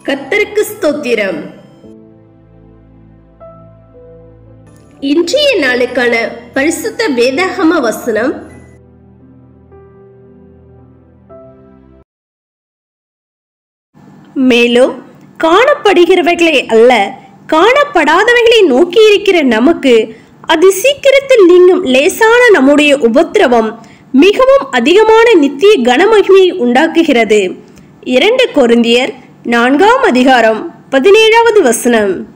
கத்தருக்கு ஸ்தோத்திரம் இன்றைய நாளுக்கான பரிசுத்த வேதாகம வசனம் மேலும் காணப்படுகிறவைகளை அல்ல காணப்படாதவைகளை நோக்கி இருக்கிற நமக்கு அது சீக்கிரத்தில் நீங்கும் லேசான நம்முடைய உபத்திரவம் மிகவும் அதிகமான நித்திய கனமகிமையை உண்டாக்குகிறது இரண்டு கொரிந்தியர் நான்காம் அதிகாரம் பதினேழாவது வசனம்